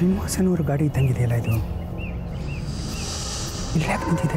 ಶ್ರೀನಿವಾಸನವ್ರ ಗಾಡಿ ಇದ್ದಂಗಿದೆಯಲ್ಲ ಇದು ಇಲ್ಲಿ ಯಾಕೆ ನಿಂತಿದೆ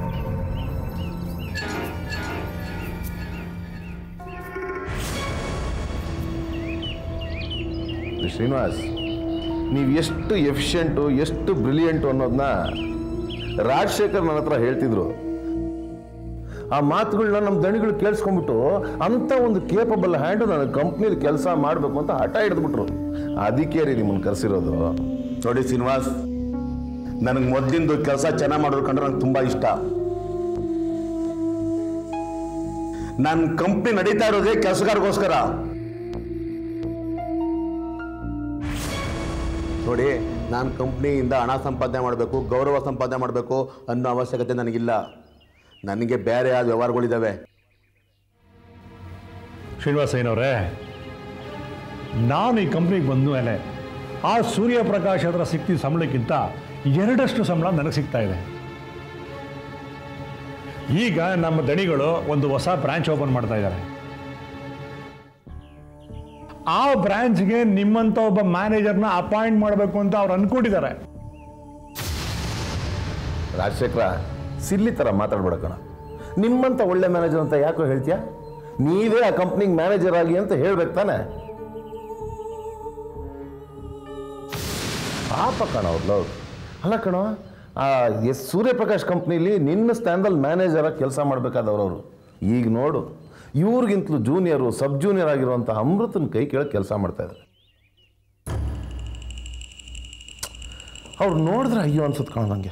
ಶ್ರೀನಿವಾಸ್ ನೀವು ಎಷ್ಟು ಎಫಿಷಿಯೆಂಟು ಎಷ್ಟು ಬ್ರಿಲಿಯಂಟು ಅನ್ನೋದನ್ನ ರಾಜಶೇಖರ್ ನನ್ನ ಹತ್ರ ಹೇಳ್ತಿದ್ರು ಆ ಮಾತುಗಳನ್ನ ನಮ್ಮ ದಣಿಗಳು ಕೇಳಿಸ್ಕೊಂಡ್ಬಿಟ್ಟು ಅಂಥ ಒಂದು ಕೇಪಬಲ್ ಹ್ಯಾಂಡು ನನ್ನ ಕಂಪ್ನಿಲಿ ಕೆಲಸ ಮಾಡಬೇಕು ಅಂತ ಹಠ ಹಿಡಿದ್ಬಿಟ್ರು ಅದಕ್ಕೆ ರೀ ನಿಮ್ಮನ್ನು ಕರೆಸಿರೋದು ನೋಡಿ ಶ್ರೀನಿವಾಸ್ ನನಗೆ ಮೊದಲಿಂದು ಕೆಲಸ ಚೆನ್ನಾಗಿ ಮಾಡೋದು ಕಂಡ್ರೆ ನಂಗೆ ತುಂಬ ಇಷ್ಟ ನನ್ನ ಕಂಪ್ನಿ ನಡೀತಾ ಇರೋದೇ ಕೆಲಸಗಾರಗೋಸ್ಕರ ನೋಡಿ ನಾನು ಕಂಪ್ನಿಯಿಂದ ಹಣ ಸಂಪಾದನೆ ಮಾಡಬೇಕು ಗೌರವ ಸಂಪಾದನೆ ಮಾಡಬೇಕು ಅನ್ನೋ ಅವಶ್ಯಕತೆ ನನಗಿಲ್ಲ ನನಗೆ ಬೇರೆ ಆದ ವ್ಯವಹಾರಗಳಿದ್ದಾವೆ ಶ್ರೀನಿವಾಸಯ್ಯನವರೇ ನಾನು ಈ ಕಂಪ್ನಿಗೆ ಬಂದ ಮೇಲೆ ಆ ಸೂರ್ಯಪ್ರಕಾಶ್ ಹತ್ರ ಸಿಕ್ತಿದ್ದ ಸಂಬಳಕ್ಕಿಂತ ಎರಡಷ್ಟು ಸಂಬಳ ನನಗೆ ಸಿಗ್ತಾ ಇದೆ ಈಗ ನಮ್ಮ ದಣಿಗಳು ಒಂದು ಹೊಸ ಬ್ರಾಂಚ್ ಓಪನ್ ಮಾಡ್ತಾ ಇದ್ದಾರೆ ಆ ಬ್ರಾಂಚ್ಗೆ ನಿಮ್ಮಂಥ ಒಬ್ಬ ಮ್ಯಾನೇಜರ್ನ ಅಪಾಯಿಂಟ್ ಮಾಡಬೇಕು ಅಂತ ಅವ್ರು ಅನ್ಕೊಂಡಿದ್ದಾರೆ ರಾಜಶೇಖರ ಸಿಲ್ಲಿ ಥರ ಮಾತಾಡ್ಬೇಡ ಕಣ ನಿಮ್ಮಂಥ ಒಳ್ಳೆ ಮ್ಯಾನೇಜರ್ ಅಂತ ಯಾಕೋ ಹೇಳ್ತೀಯಾ ನೀವೇ ಆ ಕಂಪ್ನಿಗೆ ಮ್ಯಾನೇಜರ್ ಆಗಿ ಅಂತ ಹೇಳ್ಬೇಕು ತಾನೆ ಪಾಪ ಕಣ ಅವ್ರು ಅಲ್ಲ ಕಣ ಆ ಎಸ್ ಸೂರ್ಯಪ್ರಕಾಶ್ ಕಂಪ್ನಿಲಿ ನಿನ್ನ ಸ್ಥಾನದಲ್ಲಿ ಮ್ಯಾನೇಜರ್ ಆಗಿ ಕೆಲಸ ಮಾಡಬೇಕಾದವ್ರು ಅವರು ಈಗ ನೋಡು ಇವ್ರಿಗಿಂತಲೂ ಜೂನಿಯರು ಸಬ್ ಜೂನಿಯರ್ ಆಗಿರುವಂಥ ಅಮೃತನ ಕೈ ಕೆಳಗೆ ಕೆಲಸ ಮಾಡ್ತಾ ಇದ್ದಾರೆ ಅವ್ರು ನೋಡಿದ್ರೆ ಅಯ್ಯೋ ಅನ್ಸುತ್ತೆ ಕಣ ನನಗೆ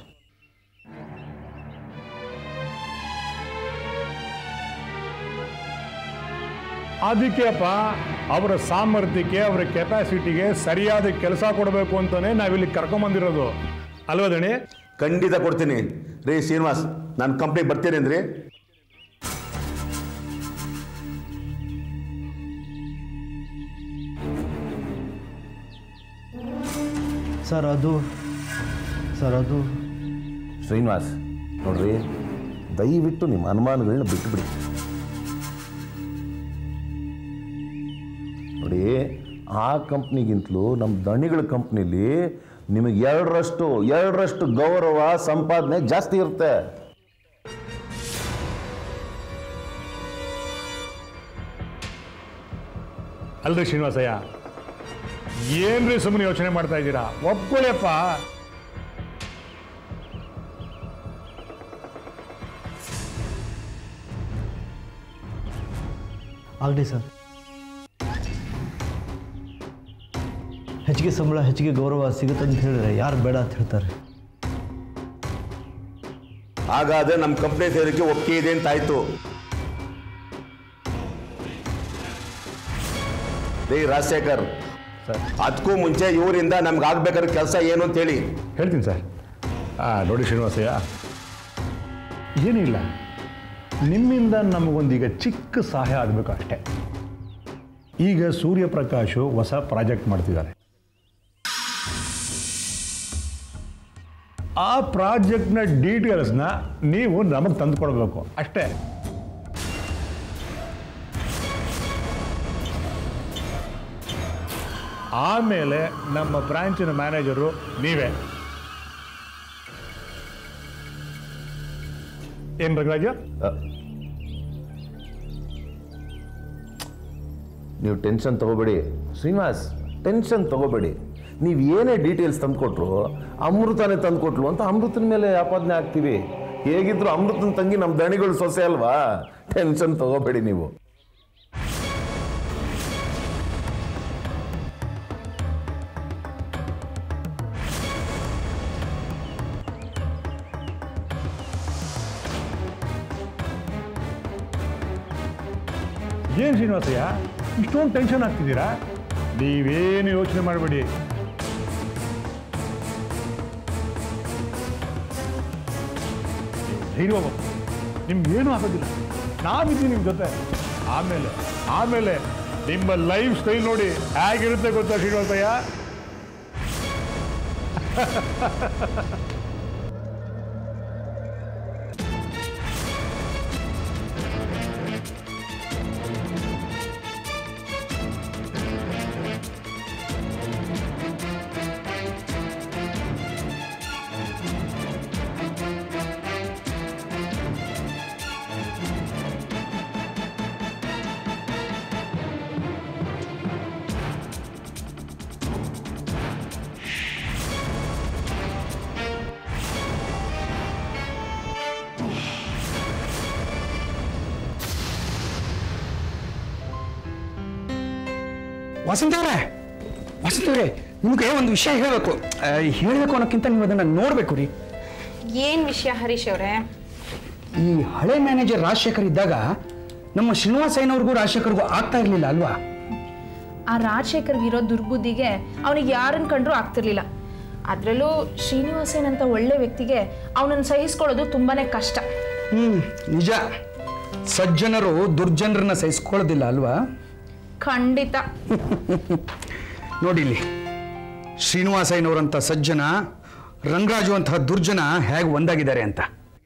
ಅದಕ್ಕೆ ಅಪ್ಪ ಅವರ ಸಾಮರ್ಥ್ಯಕ್ಕೆ ಅವರ ಕೆಪಾಸಿಟಿಗೆ ಸರಿಯಾದ ಕೆಲಸ ಕೊಡಬೇಕು ಅಂತಾನೆ ನಾವಿಲ್ಲಿ ಕರ್ಕೊಂಬಂದಿರೋದು ಅಲ್ವಾ ದಣಿ ಖಂಡಿತ ಕೊಡ್ತೀನಿ ರೀ ಶ್ರೀನಿವಾಸ್ ನಾನು ಕಂಪ್ನಿಗೆ ಬರ್ತೀನಿ ಅಂದ್ರಿ ಸರ್ ಅದು ಸರ್ ಅದು ಶ್ರೀನಿವಾಸ್ ನೋಡ್ರಿ ದಯವಿಟ್ಟು ನಿಮ್ಮ ಅನುಮಾನಗಳನ್ನ ಬಿಟ್ಟುಬಿಡಿ ನೋಡಿ ಆ ಕಂಪ್ನಿಗಿಂತಲೂ ನಮ್ಮ ದಣಿಗಳ ಕಂಪ್ನಿಲಿ ನಿಮಗೆ ಎರಡರಷ್ಟು ಎರಡರಷ್ಟು ಗೌರವ ಸಂಪಾದನೆ ಜಾಸ್ತಿ ಇರುತ್ತೆ ಅಲ್ರಿ ಶ್ರೀನಿವಾಸಯ್ಯ ಏನ್ರಿ ಸುಮ್ಮನೆ ಯೋಚನೆ ಮಾಡ್ತಾ ಇದ್ದೀರಾ ಒಪ್ಕೊಳ್ಳಿಯಪ್ಪ ಆಗಲಿ ಸರ್ ಹೆಚ್ಚಿಗೆ ಸಂಬಳ ಹೆಚ್ಚಿಗೆ ಗೌರವ ಸಿಗುತ್ತೆ ಅಂತ ಹೇಳಿದ್ರೆ ಯಾರು ಬೇಡ ಅಂತ ಹೇಳ್ತಾರೆ ಹಾಗಾದ್ರೆ ನಮ್ಮ ಕಂಪ್ನಿ ಸೇರಿಕೆ ಒಪ್ಪಿಗೆ ಇದೆ ಅಂತ ಆಯ್ತು ರೀ ರಾಜಶೇಖರ್ ಸರ್ ಅದಕ್ಕೂ ಮುಂಚೆ ಇವರಿಂದ ನಮ್ಗೆ ಆಗ್ಬೇಕಾದ್ರೆ ಕೆಲಸ ಏನು ಅಂತ ಹೇಳಿ ಹೇಳ್ತೀನಿ ಸರ್ ಆ, ನೋಡಿ ಶ್ರೀನಿವಾಸಯ್ಯ ಏನಿಲ್ಲ ನಿಮ್ಮಿಂದ ನಮಗೊಂದೀಗ ಚಿಕ್ಕ ಸಹಾಯ ಆಗಬೇಕು ಅಷ್ಟೇ ಈಗ ಸೂರ್ಯಪ್ರಕಾಶು ಹೊಸ ಪ್ರಾಜೆಕ್ಟ್ ಮಾಡ್ತಿದ್ದಾರೆ ಆ ಪ್ರಾಜೆಕ್ಟ್ನ ಡೀಟೇಲ್ಸ್ನ ನೀವು ನಮಗೆ ತಂದು ಕೊಡಬೇಕು ಅಷ್ಟೇ ಆಮೇಲೆ ನಮ್ಮ ಬ್ರಾಂಚಿನ ಮ್ಯಾನೇಜರು ನೀವೇ ಏನ್ ರಂಗರಾಜ ನೀವು ಟೆನ್ಷನ್ ತಗೋಬೇಡಿ ಶ್ರೀನಿವಾಸ್ ಟೆನ್ಷನ್ ತಗೋಬೇಡಿ ನೀವು ಏನೇ ಡೀಟೇಲ್ಸ್ ತಂದುಕೊಟ್ರು ಅಮೃತನೇ ತಂದುಕೊಟ್ಲು ಅಂತ ಅಮೃತನ ಮೇಲೆ ಆಪಾದನೆ ಆಗ್ತೀವಿ ಹೇಗಿದ್ರು ಅಮೃತನ ತಂಗಿ ನಮ್ಮ ದಣಿಗಳು ಸೊಸೆ ಅಲ್ವಾ ಟೆನ್ಷನ್ ತಗೋಬೇಡಿ ನೀವು ಏನ್ ಶ್ರೀನಿವಾಸಯ್ಯ ಇಷ್ಟೊಂದು ಟೆನ್ಷನ್ ಆಗ್ತಿದ್ದೀರಾ ನೀವೇನು ಯೋಚನೆ ಮಾಡಬೇಡಿ ಧೈರ್ಯ ನಿಮ್ಗೇನು ಆಗೋದಿಲ್ಲ ನಾವಿದ್ದೀವಿ ನಿಮ್ಮ ಜೊತೆ ಆಮೇಲೆ ಆಮೇಲೆ ನಿಮ್ಮ ಲೈಫ್ ಸ್ಟೈಲ್ ನೋಡಿ ಹೇಗಿರುತ್ತೆ ಗೊತ್ತಾ ಶ್ರೀನಿವಾಸಯ್ಯ ವಸಂತ ಅವರೇ ವಸಂತ ಅವರೇ ನಿಮಗೆ ಒಂದು ವಿಷಯ ಹೇಳಬೇಕು ಹೇಳಬೇಕು ಅನ್ನೋಕ್ಕಿಂತ ನೀವು ಅದನ್ನು ನೋಡಬೇಕು ರೀ ಏನ್ ವಿಷಯ ಹರೀಶ್ ಅವರೇ ಈ ಹಳೆ ಮ್ಯಾನೇಜರ್ ರಾಜಶೇಖರ್ ಇದ್ದಾಗ ನಮ್ಮ ಶ್ರೀನಿವಾಸ ಅಯ್ಯನವ್ರಿಗೂ ರಾಜಶೇಖರ್ಗೂ ಆಗ್ತಾ ಇರಲಿಲ್ಲ ಅಲ್ವಾ ಆ ರಾಜಶೇಖರ್ಗೆ ಇರೋ ದುರ್ಬುದ್ಧಿಗೆ ಅವನಿಗೆ ಯಾರನ್ನ ಕಂಡ್ರೂ ಆಗ್ತಿರ್ಲಿಲ್ಲ ಅದರಲ್ಲೂ ಶ್ರೀನಿವಾಸನ್ ಅಂತ ಒಳ್ಳೆ ವ್ಯಕ್ತಿಗೆ ಅವನನ್ನು ಸಹಿಸ್ಕೊಳ್ಳೋದು ತುಂಬಾನೇ ಕಷ್ಟ ಹ್ಮ್ ನಿಜ ಸಜ್ಜನರು ದುರ್ಜನರನ್ನ ಸಹಿಸ್ಕೊಳ್ಳೋದಿಲ್ಲ ಅಲ್ವಾ ಖಂಡಿತ ನೋಡಿ ಇಲ್ಲಿ ಶ್ರೀನಿವಾಸಯ್ಯನವರಂಥ ಸಜ್ಜನ ರಂಗರಾಜು ಅಂತಹ ದುರ್ಜನ ಹೇಗೆ ಒಂದಾಗಿದ್ದಾರೆ ಅಂತ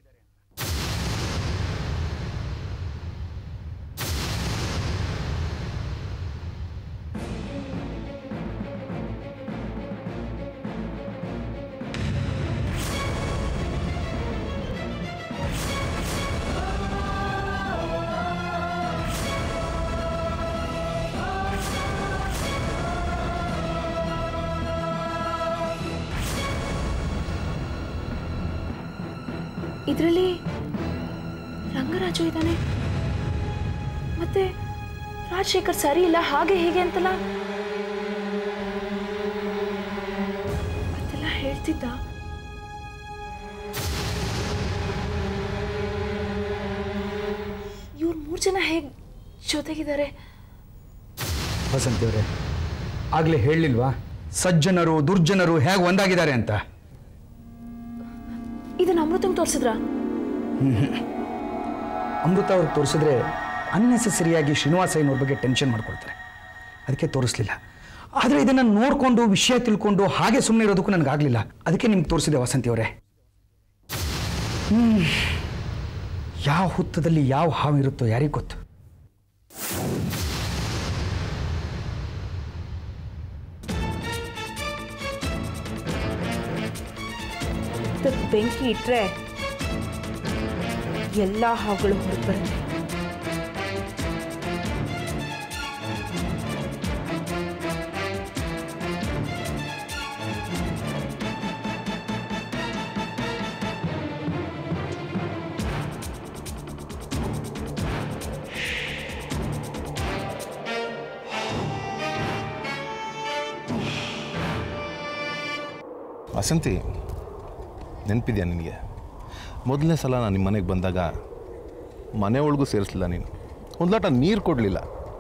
ಇದರಲ್ಲಿ ರಂಗರಾಜು ಇದ್ದಾನೆ ಮತ್ತೆ ರಾಜಶೇಖರ್ ಸರಿ ಇಲ್ಲ ಹಾಗೆ ಹೀಗೆ ಅಂತಲ್ಲ ಅದೆಲ್ಲ ಹೇಳ್ತಿದ್ದ ಇವ್ರು ಮೂರು ಜನ ಹೇಗೆ ಜೊತೆಗಿದ್ದಾರೆ ವಸಂತಿಯವರೇ ಆಗಲೇ ಹೇಳಲಿಲ್ವಾ ಸಜ್ಜನರು ದುರ್ಜನರು ಹೇಗೆ ಒಂದಾಗಿದ್ದಾರೆ ಅಂತ ಇದನ್ನ ಅಮೃತಂಗ್ ತೋರಿಸಿದ್ರಾ ಅಮೃತ ಅವ್ರಿಗೆ ತೋರಿಸಿದ್ರೆ ಅನ್ನೆಸೆಸರಿಯಾಗಿ ಶ್ರೀನಿವಾಸಯ್ಯನವ್ರ ಬಗ್ಗೆ ಟೆನ್ಷನ್ ಮಾಡ್ಕೊಳ್ತಾರೆ ಅದಕ್ಕೆ ತೋರಿಸ್ಲಿಲ್ಲ ಆದರೆ ಇದನ್ನು ನೋಡಿಕೊಂಡು ವಿಷಯ ತಿಳ್ಕೊಂಡು ಹಾಗೆ ಸುಮ್ಮನೆ ಇರೋದಕ್ಕೂ ನನಗಾಗಲಿಲ್ಲ ಅದಕ್ಕೆ ನಿಮ್ಗೆ ತೋರಿಸಿದೆ ವಸಂತಿಯವರೇ ಹ್ಮ್. ಯಾವ ಹುತ್ತದಲ್ಲಿ ಯಾವ ಹಾವು ಇರುತ್ತೋ ಯಾರಿಗೆ ಗೊತ್ತು ಇದಕ್ಕೆ ಬೆಂಕಿ ಇಟ್ರೆ ಎಲ್ಲ ಹಾವುಗಳು ಹೊರಗೆ ಬರುತ್ತೆ ವಸಂತಿ ನೆನಪಿದ್ಯಾ ನಿನಗೆ ಮೊದಲನೇ ಸಲ ನಾನು ನಿಮ್ಮ ಮನೆಗೆ ಬಂದಾಗ ಮನೆ ಒಳಗೂ ಸೇರಿಸಲಿಲ್ಲ ನೀನು ಒಂದು ಲೋಟ ನೀರು ಕೊಡಲಿಲ್ಲ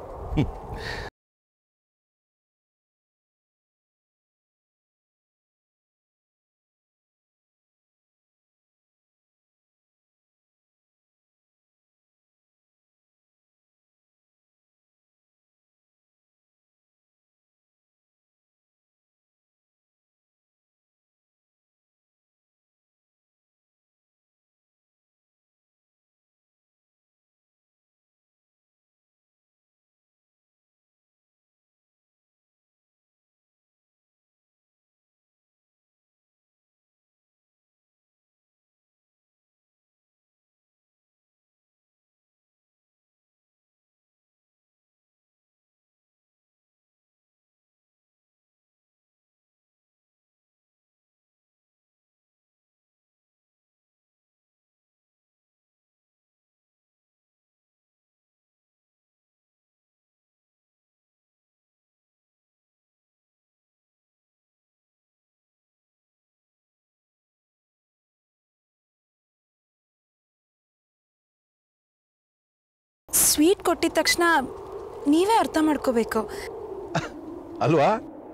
ಸ್ವೀಟ್ ಕೊಟ್ಟಿದ ತಕ್ಷಣ ನೀವೇ ಅರ್ಥ ಮಾಡ್ಕೋಬೇಕು ಅಲ್ವಾ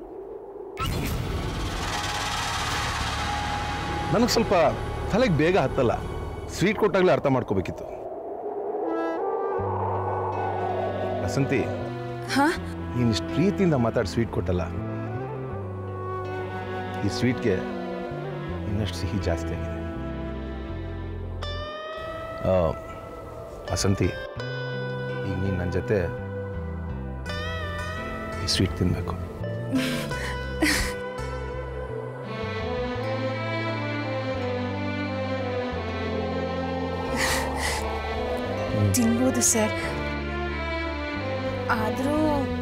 ನನಗೆ ಸ್ವಲ್ಪ ತಲೆಗೆ ಬೇಗ ಹತ್ತಲ್ಲ ಸ್ವೀಟ್ ಕೊಟ್ಟಾಗಲೇ ಅರ್ಥ ಮಾಡ್ಕೋಬೇಕಿತ್ತು ವಸಂತಿ ಹಾ ನೀನು ಇಷ್ಟು ಪ್ರೀತಿಯಿಂದ ಮಾತಾಡಿ ಸ್ವೀಟ್ ಕೊಟ್ಟಲ್ಲ ಈ ಸ್ವೀಟ್ಗೆ ಇನ್ನಷ್ಟು ಸಿಹಿ ಜಾಸ್ತಿ ಆಗಿದೆ ಆ, ವಸಂತಿ ಈಗ ನೀನು ನನ್ನ ಜೊತೆ ಈ ಸ್ವೀಟ್ ತಿನ್ನಬೇಕು ತಿನ್ಬೋದು ಸರ್ ಆದರೂ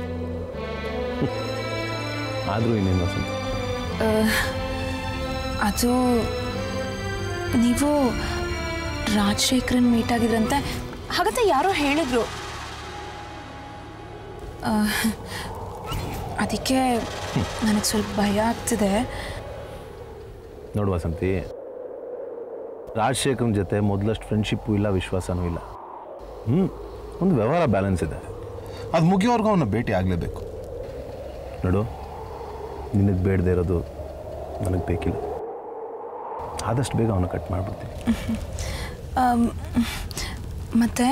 ಆದರೂ ಇನ್ನೇನು ವಸಂತಿ ಅದು ನೀವು ರಾಜಶೇಖರನ್ ಮೀಟ್ ಆಗಿದ್ರಂತೆ ಹಾಗಂತ ಯಾರೋ ಹೇಳಿದ್ರು ಆ, ಅದಕ್ಕೆ ನನಗೆ ಸ್ವಲ್ಪ ಭಯ ಆಗ್ತಿದೆ ನೋಡು ವಸಂತಿ ರಾಜಶೇಖರನ್ ಜೊತೆ ಮೊದಲಷ್ಟು ಫ್ರೆಂಡ್ಶಿಪ್ಪು ಇಲ್ಲ ವಿಶ್ವಾಸನೂ ಇಲ್ಲ ಹ್ಞೂ ಒಂದು ವ್ಯವಹಾರ ಬ್ಯಾಲೆನ್ಸ್ ಇದೆ ಅದು ಮುಗಿಯೋವರೆಗೂ ಅವನ್ನ ಭೇಟಿ ಆಗಲೇಬೇಕು ನೋಡು ನಿನಗೆ ಬೇಡದೇ ಇರೋದು ನನಗೆ ಬೇಕಿಲ್ಲ ಆದಷ್ಟು ಬೇಗ ಅವನ್ನ ಕಟ್ ಮಾಡಿಬಿಡ್ತೀನಿ ಮತ್ತು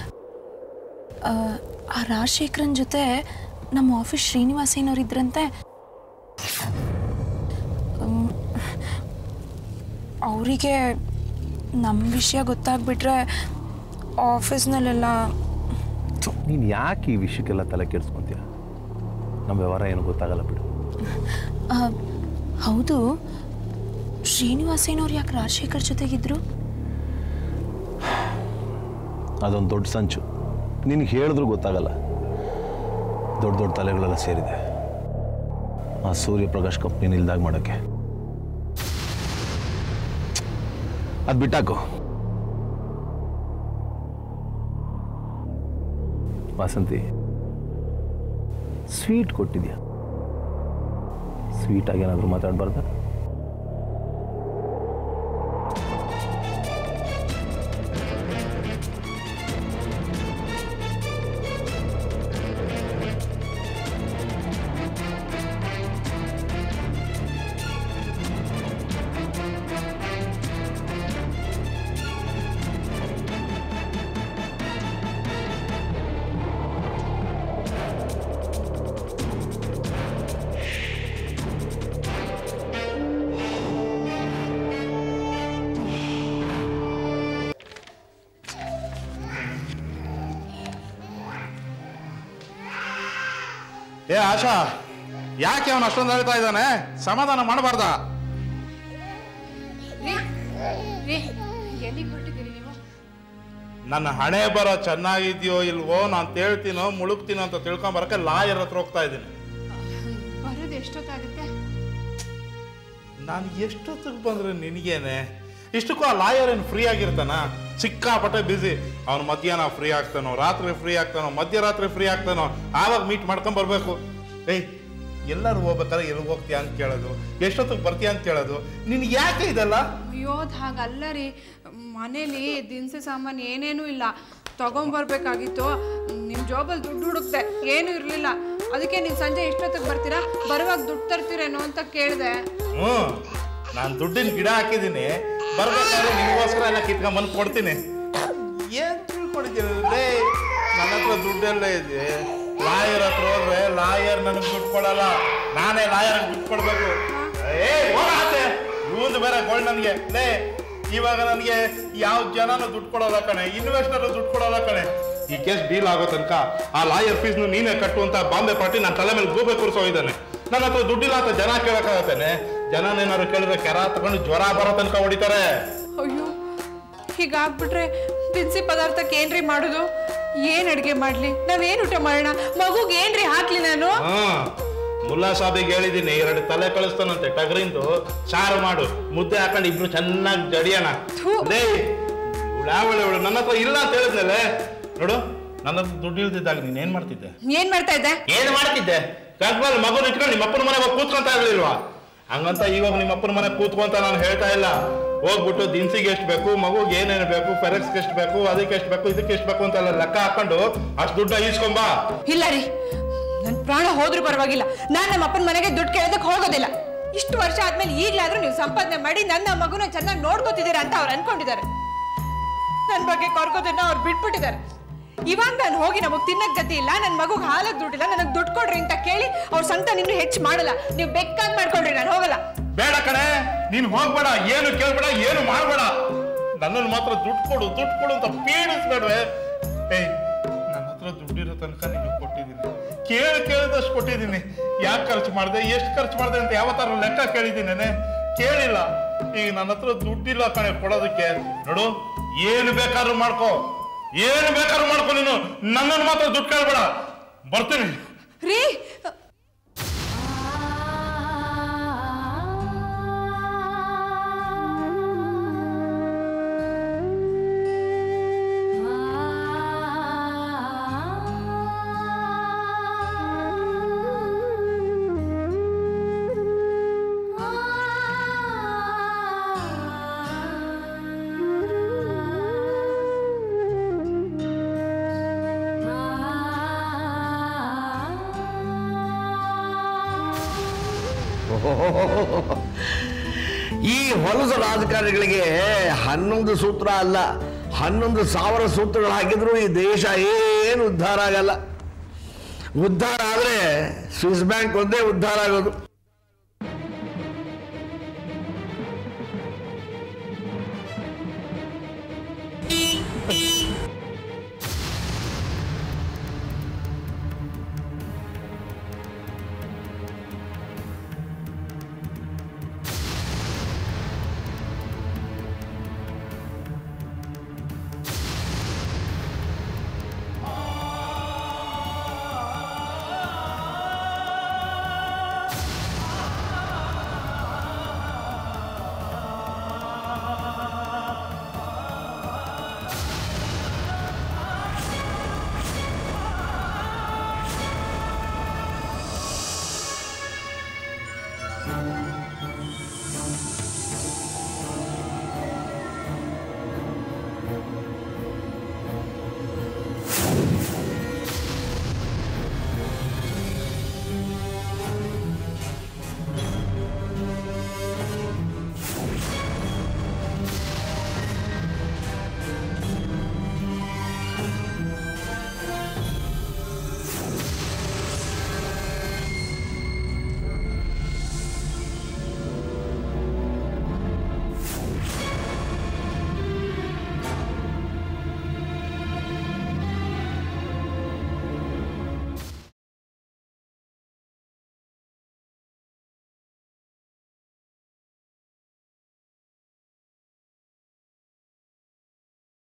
ಆ ರಾಜಶೇಖರನ್ ಜೊತೆ ನಮ್ಮ ಆಫೀಸ್ ಶ್ರೀನಿವಾಸಯ್ಯನವ್ರು ಇದ್ರಂತೆ ಅವರಿಗೆ ನಮ್ಮ ವಿಷಯ ಗೊತ್ತಾಗ್ಬಿಟ್ರೆ ಆಫೀಸ್ನಲ್ಲೆಲ್ಲ ನೀನು ಯಾಕೆ ಈ ವಿಷಯಕ್ಕೆಲ್ಲ ತಲೆ ಕೆಡಿಸ್ಕೊಂತೀಯ ನಮ್ಮ ವ್ಯವಹಾರ ಏನು ಗೊತ್ತಾಗಲ್ಲ ಬಿಡು ಆ, ಹೌದು ಶ್ರೀನಿವಾಸಯ್ಯನವ್ರು ಯಾಕೆ ರಾಜಶೇಖರ್ ಜೊತೆಗಿದ್ರು ಅದೊಂದು ದೊಡ್ಡ ಸಂಚು ನಿನಗೆ ಹೇಳಿದ್ರೂ ಗೊತ್ತಾಗಲ್ಲ ದೊಡ್ಡ ದೊಡ್ಡ ತಲೆಗಳೆಲ್ಲ ಸೇರಿದೆ ಆ ಸೂರ್ಯಪ್ರಕಾಶ್ ಕಂಪ್ನಿ ಇಲ್ದಾಗ ಮಾಡೋಕ್ಕೆ ಅದು ಬಿಟ್ಟಾಕು ವಾಸಂತಿ ಸ್ವೀಟ್ ಕೊಟ್ಟಿದ್ಯಾ ಸ್ವೀಟಾಗಿ ಏನಾದರೂ ಮಾತಾಡಬಾರ್ದ ಏ ಆಶಾ ಯಾಕೆ ಅವನು ಅಷ್ಟೊಂದು ಹೇಳ್ತಾ ಇದ್ದಾನೆ ಸಮಾಧಾನ ಮಾಡಬಾರ್ದ ನನ್ನ ಹಣೆ ಬರ ಚೆನ್ನಾಗಿದ್ಯೋ ಇಲ್ವೋ ನಾನು ತೇಳ್ತೀನೋ ಮುಳುಗ್ತೀನೋ ಅಂತ ತಿಳ್ಕೊಂಬರಕ್ಕೆ ಲಾಯರ್ ಹತ್ರ ಹೋಗ್ತಾ ಇದ್ದೀನಿ ಬರೋದು ಎಷ್ಟೊತ್ತಾಗುತ್ತೆ ನಾನು ಎಷ್ಟೊತ್ತಿಗೆ ಬಂದ್ರೆ ನಿನಗೇನೆ ಇಷ್ಟಕ್ಕೂ ಆ ಲಾಯರ್ ಏನು ಫ್ರೀ ಆಗಿರ್ತಾನ ಸಿಕ್ಕಾಪಟ್ಟೆ ಬಿಸಿ ಅವ್ನು ಮಧ್ಯಾಹ್ನ ಫ್ರೀ ಆಗ್ತಾನೋ ರಾತ್ರಿ ಫ್ರೀ ಆಗ್ತಾನೋ ಮಧ್ಯರಾತ್ರಿ ಫ್ರೀ ಆಗ್ತಾನೋ ಆವಾಗ ಮೀಟ್ ಮಾಡ್ಕೊಂಡ್ ಬರ್ಬೇಕು ಏಯ್ ಎಲ್ಲರೂ ಹೋಗ್ಬೇಕಾದ್ರೆ ಎಲ್ಲಿಗೆ ಹೋಗ್ತೀಯ ಅಂತ ಕೇಳೋದು ಎಷ್ಟೊತ್ತಿಗೆ ಬರ್ತೀಯ ಅಂತ ಕೇಳೋದು ನಿನ್ಗೆ ಯಾಕೆ ಇದೆಲ್ಲ ಅಯ್ಯೋ ಅದ್ ಹಾಗಲ್ಲ ರೀ ಮನೇಲಿ ದಿನಸಿ ಸಾಮಾನು ಏನೇನೂ ಇಲ್ಲ ತಗೊಂಬರ್ಬೇಕಾಗಿತ್ತು ನಿಮ್ಮ ಜಾಬಲ್ಲಿ ದುಡ್ಡು ಹುಡುಕ್ದೆ ಏನೂ ಇರಲಿಲ್ಲ ಅದಕ್ಕೆ ನೀವು ಸಂಜೆ ಎಷ್ಟೊತ್ತಿಗೆ ಬರ್ತೀರಾ ಬರುವಾಗ ದುಡ್ಡು ತರ್ತೀರೇನೋ ಅಂತ ಕೇಳಿದೆ ಹ್ಞೂ ನಾನು ದುಡ್ಡಿನ ಗಿಡ ಹಾಕಿದ್ದೀನಿ ಬರ್ಬೇಕಾದ್ರೆ ನಿಮಗೋಸ್ಕರ ಎಲ್ಲ ಕಿತ್ಕೊಂಬಂದು ಕೊಡ್ತೀನಿ ಏನ್ ತಿಳ್ಕೊಂಡಿದ್ದೀನಿ ಲೇ ನನ್ನ ಹತ್ರ ದುಡ್ಡೆಲ್ಲ ಇದೆ ಲಾಯರ್ ಹತ್ರ ಹೋದ್ರೆ ಲಾಯರ್ ನನಗೆ ದುಡ್ಡು ಕೊಡಲ್ಲ ನಾನೇ ಲಾಯರ್ ದುಡ್ಡು ಕೊಡ್ಬೇಕು ಏ ಹೋಗಾತೆ ಇವಂದು ಬೇರೆ ಗೋಲ್ಡ್ ನನಗೆ ಲೇ ಇವಾಗ ನನಗೆ ಯಾವ ಜನನು ದುಡ್ಡು ಕೊಡೋಲ್ಲ ಕಣೆ ಇನ್ವೆಸ್ಟರ್ ದುಡ್ಡು ಕೊಡೋಲ್ಲ ಕಣೆ ಈ ಕೇಸ್ ಡೀಲ್ ಆಗೋ ತನಕ ಆ ಲಾಯರ್ ಫೀಸ್ನು ನೀನೇ ಕಟ್ಟು ಅಂತ ಬಾಂಬೆ ಪಾರ್ಟಿ ನನ್ನ ತಲೆ ಮೇಲೆ ಗೂಬೆ ಕೂರಿಸೋಗಿದ್ದಾನೆ ನನ್ನ ಹತ್ರ ದುಡ್ಡಿಲ್ಲ ಅಂತ ಜನ ಕೇಳಕ್ಕಾಗತ್ತೇನೆ ಜನನೇನಾದ್ರು ಕೇಳಿದ್ರೆ ಕೆರ ತಗೊಂಡು ಜ್ವರ ಬರೋ ತನಕ ಹೊಡಿತಾರೆ ಅಯ್ಯೋ ಹೀಗಾಗ್ಬಿಟ್ರೆ ದಿನಸಿ ಪದಾರ್ಥಕ್ಕೆ ಏನ್ರಿ ಮಾಡೋದು ಏನ್ ಅಡ್ಗೆ ಮಾಡ್ಲಿ ನಾವೇನ್ ಊಟ ಮಾಡೋಣ ಮಗುಗೆ ಏನ್ರಿ ಹಾಕ್ಲಿ ನಾನು ಹಾ ಮುಲ್ಲಾ ಸಾಬಿಗೆ ಹೇಳಿದ್ದೀನಿ ಎರಡು ತಲೆ ಕಳಿಸ್ತಾನಂತೆ ಟಗರಿಂದು ಸಾರು ಮಾಡು ಮುದ್ದೆ ಹಾಕೊಂಡು ಇಬ್ರು ಚೆನ್ನಾಗಿ ಜಡಿಯೋಣ ಥು. ಲೇ ಇವಳು ಇವಳು ನನ್ನ ಹತ್ರ ಇಲ್ಲ ಅಂತ ಹೇಳಿದ್ನಲ್ಲೇ ನೋಡು ನನ್ನ ಹತ್ರ ದುಡ್ಡು ಇಲ್ದಿದ್ದಾಗ ನೀನ್ ಏನ್ ಮಾಡ್ತಿದ್ದೆ ಏನ್ ಮಾಡ್ತಾ ಇದ್ದೆ ಏನ್ ಮಾಡ್ತಿದ್ದೆ ಕಗ್ಬಲ್ ಮಗುನ ಇಟ್ಕೊಂಡು ನಿಮ್ಮ ಅಪ್ಪನ ಮನೆಗೆ ಹೋಗಿ ಕೂತ್ಕೊಂತ ಇರ್ಲಿಲ್ವಾ ಹಂಗಂತ ಇವಾಗ ನಿಮ್ಮ ಅಪ್ಪನ ಮನೆ ಕೂತ್ಕೊಂತ ನಾನು ಹೇಳ್ತಾ ಇಲ್ಲ ಹೋಗ್ಬಿಟ್ಟು ದಿನಸಿಗೆ ಎಷ್ಟು ಬೇಕು ಮಗುಗೆ ಏನೇನು ಬೇಕು ಫೆರೆಕ್ಸ್ಗೆ ಎಷ್ಟು ಬೇಕು ಅದಕ್ಕೆ ಎಷ್ಟು ಬೇಕು ಇದಕ್ಕೆ ಎಷ್ಟು ಬೇಕು ಅಂತೆಲ್ಲ ಲೆಕ್ಕ ಹಾಕೊಂಡು ಅಷ್ಟು ದುಡ್ಡ ಈಸ್ಕೊಂಬಾ ಇಲ್ಲ ರೀ ನನ್ ಪ್ರಾಣ ಹೋದ್ರೂ ಪರವಾಗಿಲ್ಲ ನಾನ್ ನಮ್ಮ ಅಪ್ಪನ ಮನೆಗೆ ದುಡ್ಡು ಕೇಳೋದಕ್ಕೆ ಹೋಗೋದಿಲ್ಲ ಇಷ್ಟು ವರ್ಷ ಆದ್ಮೇಲೆ ಈಗ್ಲಾದ್ರೂ ನೀವು ಸಂಪಾದನೆ ಮಾಡಿ ನನ್ನ ಮಗುನ ಚೆನ್ನಾಗಿ ನೋಡ್ಕೋತಿದ್ದೀರಾ ಅಂತ ಅವ್ರು ಅನ್ಕೊಂಡಿದ್ದಾರೆ ನನ್ನ ಬಗ್ಗೆ ಕೊರ್ಕೋದನ್ನ ಅವ್ರು ಬಿಟ್ಬಿಟ್ಟಿದ್ದಾರೆ ಇವಾಗ ನಾನು ಹೋಗಿ ನಮಗ್ ತಿನ್ನಕ್ ಗತಿ ಇಲ್ಲ ನನ್ನ ಮಗುಗೆ ಹಾಲಕ್ ದುಡ್ಡಿಲ್ಲ ನನಗೆ ದುಡ್ಡು ಕೊಡ್ರಿ ಅಂತ ಕೇಳಿ ಅವ್ರ ಸಂತಾನ ಇನ್ನೂ ಹೆಚ್ಚು ಮಾಡಲ್ಲ ನೀವು ಬೆಕ್ಕಾಗಿ ಮಾಡ್ಕೊಳ್ರಿ ನಾನು ಹೋಗಲ್ಲ ಬೇಡ ಕಣೆ ನೀನ್ ಹೋಗ್ಬೇಡ ಏನು ಕೇಳ್ಬೇಡ ಏನು ಮಾಡ್ಬೇಡ ನನ್ನನ್ನು ಮಾತ್ರ ದುಡ್ಡು ಕೊಡು ದುಡ್ಡು ಕೊಡು ಅಂತ ಪೀಡಿಸ್ಬೇಡ್ವೆ ಏಯ್ ನನ್ನ ಹತ್ರ ದುಡ್ಡಿರೋ ತನಕ ನಿಮಗೆ ಕೊಟ್ಟಿದ್ದೀನಿ ಕೇಳಿ ಕೇಳಿದಷ್ಟು ಕೊಟ್ಟಿದ್ದೀನಿ ಯಾಕೆ ಖರ್ಚು ಮಾಡಿದೆ ಎಷ್ಟು ಖರ್ಚು ಮಾಡಿದೆ ಅಂತ ಯಾವತ್ತಾರು ಲೆಕ್ಕ ಕೇಳಿದ್ದೀನೇನೆ ಕೇಳಿಲ್ಲ ಈಗ ನನ್ನ ಹತ್ರ ದುಡ್ಡಿಲ್ಲ ಕಣೆ ಕೊಡೋದಕ್ಕೆ ನೋಡು ಏನು ಬೇಕಾದ್ರೂ ಮಾಡ್ಕೋ ಏನು ಬೇಕಾದ್ರೂ ಮಾಡ್ಕೋ ನೀನು ನನ್ನನ್ನು ಮಾತ್ರ ದುಡ್ಡು ಕೇಳ್ಬೇಡ ಬರ್ತೀನಿ ರೀ ಈ ಹೊಲಸು ರಾಜಕಾರಣಿಗಳಿಗೆ ಹನ್ನೊಂದು ಸೂತ್ರ ಅಲ್ಲ ಹನ್ನೊಂದು ಸಾವಿರ ಸೂತ್ರಗಳು ಹಾಕಿದ್ರು ಈ ದೇಶ ಏನು ಉದ್ಧಾರ ಆಗಲ್ಲ ಉದ್ಧಾರ ಆದರೆ ಸ್ವಿಸ್ ಬ್ಯಾಂಕ್ ಒಂದೇ ಉದ್ಧಾರ ಆಗೋದು